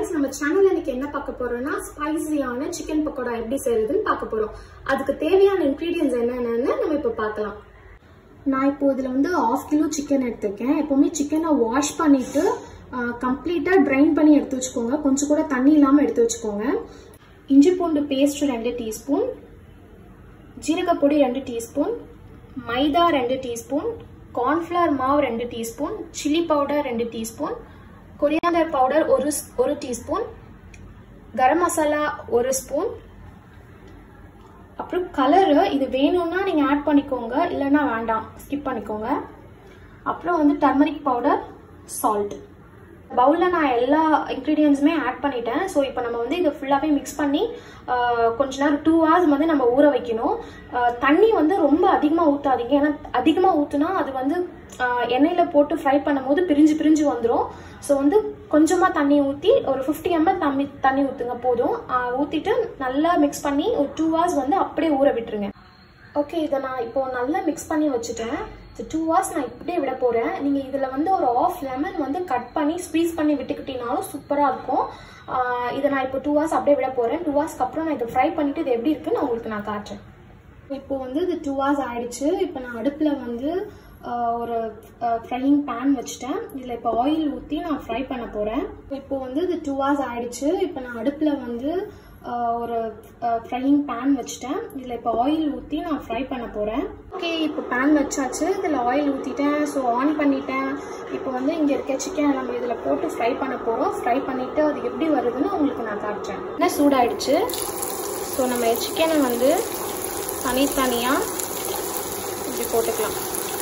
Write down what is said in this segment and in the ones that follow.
guys நம்ம சேனல்ல இன்னைக்கு என்ன பார்க்க போறோம்னா ஸ்பைசியான சிக்கன் பக்கோடா எப்படி செய்யறதுன்னு பார்க்க போறோம் அதுக்கு தேவையான இன்கிரீடியன்ஸ் என்னென்னு நம்ம இப்போ பார்க்கலாம் நான் இப்போ இதில் வந்து ஆஃப் கிலோ சிக்கன் எடுத்திருக்கேன் எப்போவுமே சிக்கனை வாஷ் பண்ணிட்டு கம்ப்ளீட்டாக ட்ரைன் பண்ணி எடுத்து வச்சுக்கோங்க கொஞ்சம் கூட தண்ணி இல்லாமல் எடுத்து வச்சுக்கோங்க இஞ்சி பூண்டு பேஸ்ட் ரெண்டு டீஸ்பூன் ஜீரகப்பொடி ரெண்டு டீஸ்பூன் மைதா ரெண்டு டீஸ்பூன் கார்ன்ஃப்ளவர் மாவு ரெண்டு டீஸ்பூன் சில்லி பவுடர் ரெண்டு டீஸ்பூன் கொரியாண்டர் பவுடர் ஒரு ஒரு டீஸ்பூன் கரம் மசாலா ஒரு ஸ்பூன் அப்புறம் கலரு இது வேணும்னா நீங்கள் ஆட் பண்ணிக்கோங்க இல்லைன்னா வேண்டாம் ஸ்கிப் பண்ணிக்கோங்க அப்புறம் வந்து டர்மரிக் பவுடர் சால்ட் பவுலில் நான் எல்லா இன்க்ரீடியன்ஸுமே ஆட் பண்ணிட்டேன் ஸோ இப்போ நம்ம வந்து இதை ஃபுல்லாகவே மிக்ஸ் பண்ணி கொஞ்ச நேரம் டூ ஹவர்ஸ் வந்து நம்ம ஊற வைக்கணும் தண்ணி வந்து ரொம்ப அதிகமாக ஊற்றாதீங்க ஏன்னா அதிகமாக ஊற்றுனா அது வந்து எண்ணெயில் போட்டு ஃப்ரை பண்ணும்போது பிரிஞ்சு பிரிஞ்சு வந்துடும் ஸோ வந்து கொஞ்சமாக தண்ணி ஊற்றி ஒரு ஃபிஃப்டி எம்எல் தண்ணி தண்ணி ஊற்றுங்க போதும் ஊற்றிட்டு நல்லா மிக்ஸ் பண்ணி ஒரு டூ ஹவர்ஸ் வந்து அப்படியே ஊற விட்டுருங்க ஓகே இதை நான் இப்போ நல்லா மிக்ஸ் பண்ணி வச்சுட்டேன் ஸோ டூ ஹவர்ஸ் நான் இப்படியே விட போகிறேன் நீங்கள் இதில் வந்து ஒரு ஆஃப் லெமன் வந்து கட் பண்ணி ஸ்க்வீஸ் பண்ணி விட்டுக்கிட்டீங்கனாலும் சூப்பராக இருக்கும் இதை நான் இப்போ டூ ஹவர்ஸ் அப்படியே விட போகிறேன் டூ ஹவர்ஸ்க்கு அப்புறம் நான் இதை ஃப்ரை பண்ணிவிட்டு இது எப்படி இருக்குன்னு உங்களுக்கு நான் காட்டுறேன் இப்போ வந்து இது டூ ஹவர்ஸ் ஆயிடுச்சு இப்போ நான் அடுப்பில் வந்து ஒரு ஃப்ரையிங் பேன் வச்சுட்டேன் இதில் இப்போ ஆயில் ஊற்றி நான் ஃப்ரை பண்ண போகிறேன் இப்போ வந்து இது டூ ஹவர்ஸ் ஆயிடுச்சு இப்போ நான் அடுப்பில் வந்து ஒரு ஃப்ரையிங் பேன் வச்சுட்டேன் இதில் இப்போ ஆயில் ஊற்றி நான் ஃப்ரை பண்ண போகிறேன் ஓகே இப்போ பேன் வச்சாச்சு இதில் ஆயில் ஊற்றிட்டேன் ஸோ ஆன் பண்ணிட்டேன் இப்போ வந்து இங்கே இருக்க சிக்கனை நம்ம இதில் போட்டு ஃப்ரை பண்ண போகிறோம் ஃப்ரை பண்ணிவிட்டு அது எப்படி வருதுன்னு உங்களுக்கு நான் காட்டுறேன் என்ன சூடாயிடுச்சு ஸோ நம்ம சிக்கனை வந்து தனித்தனியாக இப்படி போட்டுக்கலாம்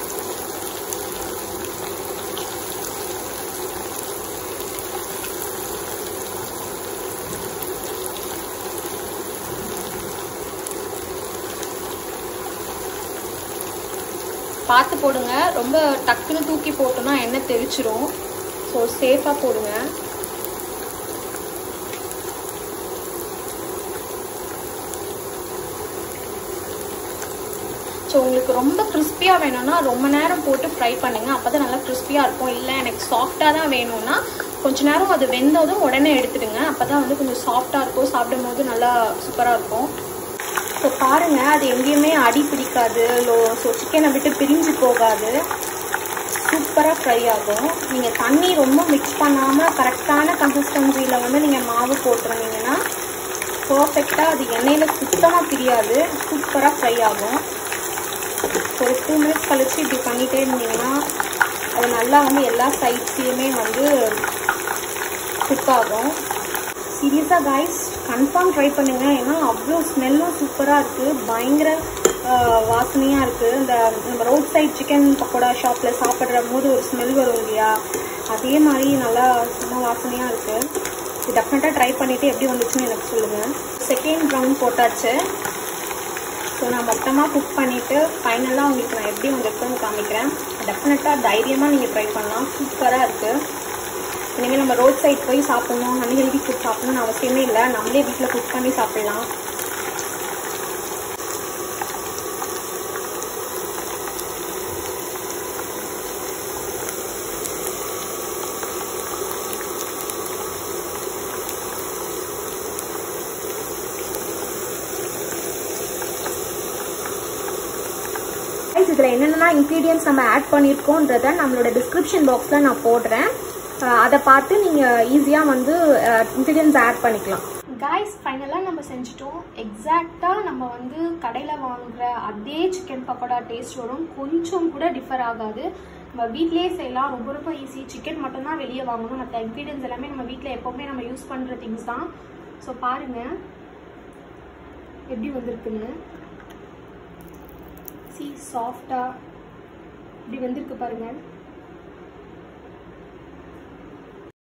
பார்த்து போடுங்க ரொம்ப டக்குன்னு தூக்கி போட்டோம்னா எண்ணெய் தெரிச்சிரும் ஸோ சேஃபாக போடுங்க ஸோ உங்களுக்கு ரொம்ப கிறிஸ்பியாக வேணும்னா ரொம்ப நேரம் போட்டு ஃப்ரை பண்ணுங்கள் அப்போ தான் நல்லா கிறிஸ்பியாக இருக்கும் இல்லை எனக்கு சாஃப்டாக தான் வேணும்னா கொஞ்ச நேரம் அது வெந்ததும் உடனே எடுத்துடுங்க அப்போ தான் வந்து கொஞ்சம் சாஃப்டாக இருக்கும் சாப்பிடும் போது நல்லா சூப்பராக இருக்கும் ஸோ பாருங்கள் அது எங்கேயுமே அடி பிடிக்காது லோ ஸோ சிக்கனை விட்டு பிரிஞ்சு போகாது சூப்பராக ஃப்ரை ஆகும் நீங்கள் தண்ணி ரொம்ப மிக்ஸ் பண்ணாமல் கரெக்டான கன்சிஸ்டன்சியில் வந்து நீங்கள் மாவு போட்டுருந்தீங்கன்னா பர்ஃபெக்டாக அது எண்ணெயில் சுத்தமாக பிரியாது சூப்பராக ஃப்ரை ஆகும் ஒரு டூ மினிட்ஸ் கழித்து இப்படி பண்ணிகிட்டே இருந்தீங்கன்னா அது நல்லா வந்து எல்லா சைட்ஸ்லேயுமே வந்து குக் ஆகும் சீரியஸாக காய்ஸ் கன்ஃபார்ம் ட்ரை பண்ணுங்கள் ஏன்னா அவ்வளோ ஸ்மெல்லும் சூப்பராக இருக்குது பயங்கர வாசனையாக இருக்குது இந்த நம்ம ரோட் சைட் சிக்கன் பக்கோடா ஷாப்பில் சாப்பிட்ற போது ஒரு ஸ்மெல் வரும் இல்லையா அதே மாதிரி நல்லா சும்மா வாசனையாக இருக்குது இது டெஃபினட்டாக ட்ரை பண்ணிவிட்டு எப்படி வந்துச்சுன்னு எனக்கு சொல்லுங்கள் செகண்ட் ரவுண்ட் போட்டாச்சு ஸோ நான் மொத்தமாக குக் பண்ணிவிட்டு ஃபைனலாக உங்களுக்கு நான் எப்படி வந்துருக்குன்னு காமிக்கிறேன் டெஃபினட்டாக தைரியமாக நீங்கள் ட்ரை பண்ணலாம் சூப்பராக இருக்குது இனிமேல் நம்ம ரோட் சைட் போய் சாப்பிட்ணும் அன்ஹெல்தி ஃபுட் சாப்பிடணும்னு அவசியமே இல்லை நம்மளே வீட்டில் குக் பண்ணி சாப்பிட்லாம் இதில் என்னென்ன இன்க்ரீடியன்ஸ் நம்ம ஆட் பண்ணியிருக்கோன்றத நம்மளோட டிஸ்கிரிப்ஷன் பாக்ஸில் நான் போடுறேன் அதை பார்த்து நீங்கள் ஈஸியாக வந்து இன்க்ரீடியன்ஸ் ஆட் பண்ணிக்கலாம் காய்ஸ் ஃபைனலாக நம்ம செஞ்சிட்டோம் எக்ஸாக்டாக நம்ம வந்து கடையில் வாங்குகிற அதே சிக்கன் பக்கோடா டேஸ்ட் வரும் கொஞ்சம் கூட டிஃபர் ஆகாது நம்ம வீட்லேயே செய்யலாம் ரொம்ப ரொம்ப ஈஸி சிக்கன் மட்டும்தான் வெளியே வாங்கணும் மற்ற இன்க்ரீடியன்ஸ் எல்லாமே நம்ம வீட்டில் எப்போவுமே நம்ம யூஸ் பண்ணுற திங்ஸ் தான் ஸோ பாருங்கள் எப்படி வந்திருக்குன்னு சி சாஃப்டாக இப்படி வந்திருக்கு பாருங்கள்